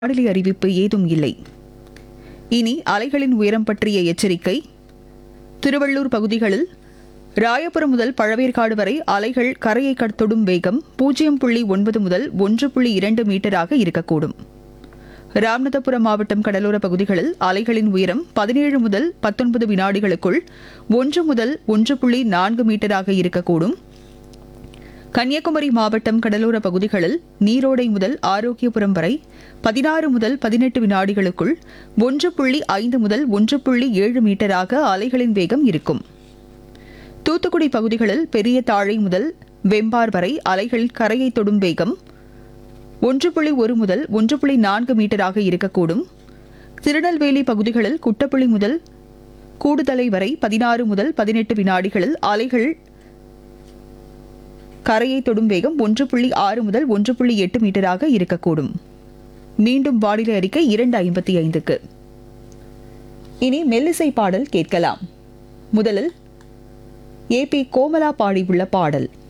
வானிலை அறிவிப்பு ஏதும் இல்லை இனி அலைகளின் உயரம் பற்றிய எச்சரிக்கை திருவள்ளூர் பகுதிகளில் ராயபுரம் முதல் பழவேற்காடு வரை அலைகள் கரையை கட் தொடும் வேகம் பூஜ்ஜியம் புள்ளி ஒன்பது முதல் ஒன்று புள்ளி இரண்டு மீட்டராக இருக்கக்கூடும் ராமநாதபுரம் மாவட்டம் கடலோர பகுதிகளில் அலைகளின் உயரம் பதினேழு முதல் பத்தொன்பது வினாடிகளுக்குள் ஒன்று முதல் ஒன்று புள்ளி நான்கு மீட்டராக இருக்கக்கூடும் கன்னியாகுமரி மாவட்டம் கடலோர பகுதிகளில் நீரோடை முதல் ஆரோக்கியபுரம் வரை பதினாறு முதல் பதினெட்டு வினாடிகளுக்குள் ஒன்று புள்ளி ஐந்து முதல் ஒன்று புள்ளி ஏழு மீட்டராக அலைகளின் வேகம் இருக்கும் தூத்துக்குடி பகுதிகளில் பெரிய தாழை முதல் வெம்பார் வரை அலைகள் கரையை தொடும் வேகம் ஒன்று புள்ளி ஒரு முதல் ஒன்று புள்ளி நான்கு மீட்டராக இருக்கக்கூடும் திருநெல்வேலி பகுதிகளில் குட்டப்புள்ளி முதல் கூடுதலை வரை பதினாறு முதல் பதினெட்டு வினாடிகளில் அலைகள் கரையை தொடும் வேகம் ஒன்று புள்ளி ஆறு முதல் ஒன்று புள்ளி எட்டு மீட்டராக இருக்கக்கூடும் மீண்டும் வானிலை அறிக்கை இரண்டு ஐம்பத்தி ஐந்துக்கு இனி மெல்லிசை பாடல் கேட்கலாம் முதலில் ஏ பி கோமலா பாடியுள்ள பாடல்